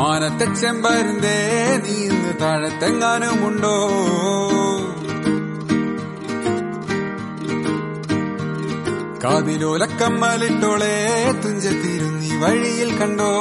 മാനത്തെ ചെമ്പരുന്തേ നീ ഇന്ന് താഴത്തെങ്ങാനുമുണ്ടോ കാതിലോലക്കമ്മലിട്ടോളെ തുഞ്ചത്തിരുന്നി വഴിയിൽ കണ്ടോ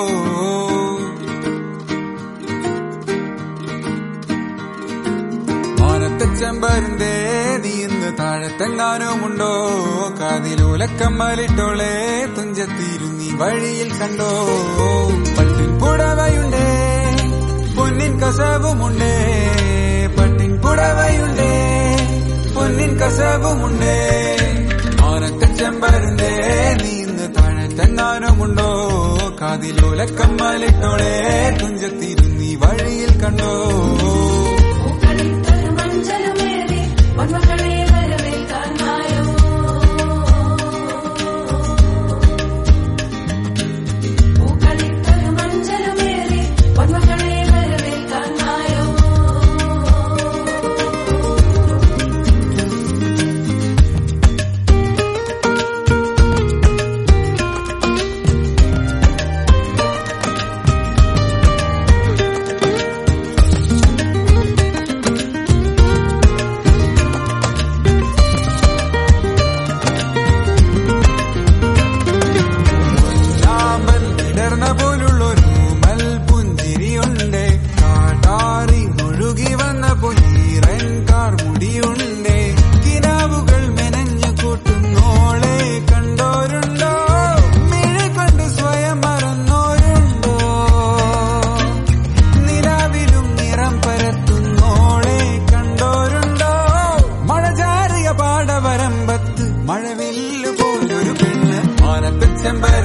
മാനത്തെ ചെമ്പരുന്തേ നീ ഇന്ന് താഴത്തെങ്ങാനുമുണ്ടോ കാതിലൂലക്കമ്മലിട്ടോളെ തുഞ്ചത്തിരുന്നി വഴിയിൽ കണ്ടോ പട്ടിൻ പുടവയുണ്ടേ പൊന്നിൻ കസവുമുണ്ടേ പട്ടിൻ പുടവയുണ്ടേ പൊന്നിൻ കസവുമുണ്ടേ മാനത്തെ ചെമ്പരുന്തേ നീ ഇന്ന് താഴത്തെങ്ങാനുമുണ്ടോ കാതിലൂലക്കമ്മലിട്ടോളെ തുഞ്ചത്തിരുന്നി വഴിയിൽ കണ്ടോ പൂക്കളിട്ടൊരു മഞ്ചലുമേറി പൊന്മക്കളെ വരവേൽക്കാൻ മായോ പൂക്കളിട്ടൊരു മഞ്ചലുമേറി പൊന്മക്കളെ വരവേൽക്കാൻ മായോ ലാമ്പൽ വിടർന്ന പോലുള്ളൊരു മൽപുഞ്ചിരിയുണ്ട് കാട്ടാറി മുഴുകി വന്ന പൊന്നീറൻ കാർ മുടിയുണ്ട് കിനാവുകൾ മെനഞ്ഞു കൂട്ടുന്നോളെ കണ്ടോരുണ്ടോ മിഴി കണ്ട് സ്വയം മറന്നോരുണ്ടോ നിലാവിലും നിറം പരത്തുന്നോളെ കണ്ടോരുണ്ടോ മഴ ചാറിയ പാടവരമ്പത്ത് മഴവില്ലു പോലൊരു പെണ്ണ് മാനത്തെ ചെമ്പര